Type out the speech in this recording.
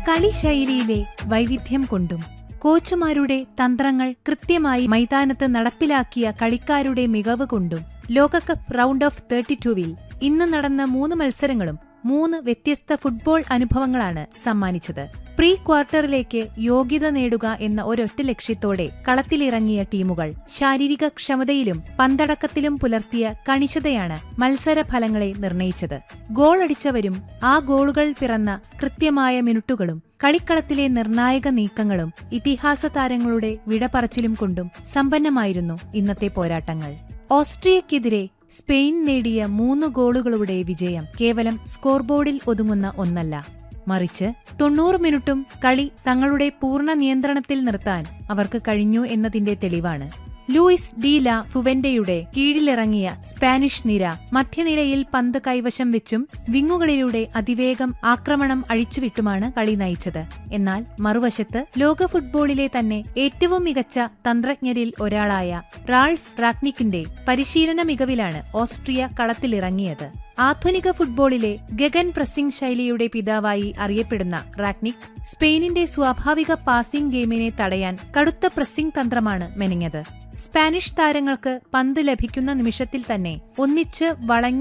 കളിശൈലിയിലെ വൈവിധ്യം കൊണ്ടും കോച്ചുമാരുടെ തന്ത്രങ്ങൾ കൃത്യമായി മൈതാനത്ത് നടപ്പിലാക്കിയ കളിക്കാരുടെ മികവ് കൊണ്ടും ലോകകപ്പ് റൗണ്ട് ഓഫ് തേർട്ടി ടൂവിൽ ഇന്ന് നടന്ന മൂന്ന് മത്സരങ്ങളും മൂന്ന് വ്യത്യസ്ത ഫുട്ബോൾ അനുഭവങ്ങളാണ് സമ്മാനിച്ചത് പ്രീ ക്വാർട്ടറിലേക്ക് യോഗ്യത നേടുക എന്ന ഒരൊറ്റ ലക്ഷ്യത്തോടെ കളത്തിലിറങ്ങിയ ടീമുകൾ ശാരീരിക ക്ഷമതയിലും പന്തടക്കത്തിലും പുലർത്തിയ കണിശതയാണ് മത്സരഫലങ്ങളെ നിർണയിച്ചത് ഗോളടിച്ചവരും ആ ഗോളുകൾ പിറന്ന കൃത്യമായ മിനിറ്റുകളും കളിക്കളത്തിലെ നിർണായക നീക്കങ്ങളും ഇതിഹാസ താരങ്ങളുടെ വിടപറച്ചിലും കൊണ്ടും സമ്പന്നമായിരുന്നു ഇന്നത്തെ പോരാട്ടങ്ങൾ ഓസ്ട്രിയക്കെതിരെ സ്പെയിൻ നേടിയ മൂന്ന് ഗോളുകളുടെ വിജയം കേവലം സ്കോർബോർഡിൽ ഒതുങ്ങുന്ന ഒന്നല്ല മറിച്ച് തൊണ്ണൂറ് മിനിറ്റും കളി തങ്ങളുടെ പൂർണ്ണ നിയന്ത്രണത്തിൽ നിർത്താൻ അവർക്ക് കഴിഞ്ഞു എന്നതിന്റെ തെളിവാണ് ലൂയിസ് ഡി ല ഫുവന്റയുടെ കീഴിലിറങ്ങിയ സ്പാനിഷ് നിര മധ്യനിരയിൽ പന്ത് കൈവശം വെച്ചും വിങ്ങുകളിലൂടെ അതിവേഗം ആക്രമണം അഴിച്ചുവിട്ടുമാണ് കളി നയിച്ചത് എന്നാൽ മറുവശത്ത് ലോക ഫുട്ബോളിലെ തന്നെ ഏറ്റവും മികച്ച തന്ത്രജ്ഞരിൽ ഒരാളായ റാൾഫ് റാക്നിക്കിന്റെ പരിശീലന മികവിലാണ് ഓസ്ട്രിയ കളത്തിലിറങ്ങിയത് ആധുനിക ഫുട്ബോളിലെ ഗഗൻ പ്രസിംഗ് ശൈലിയുടെ പിതാവായി അറിയപ്പെടുന്ന റാക്നിക് സ്പെയിനിന്റെ സ്വാഭാവിക പാസിംഗ് ഗെയിമിനെ തടയാൻ കടുത്ത പ്രസിംഗ് തന്ത്രമാണ് മെനഞ്ഞത് സ്പാനിഷ് താരങ്ങൾക്ക് പന്ത് ലഭിക്കുന്ന നിമിഷത്തിൽ തന്നെ ഒന്നിച്ച് വളഞ്ഞ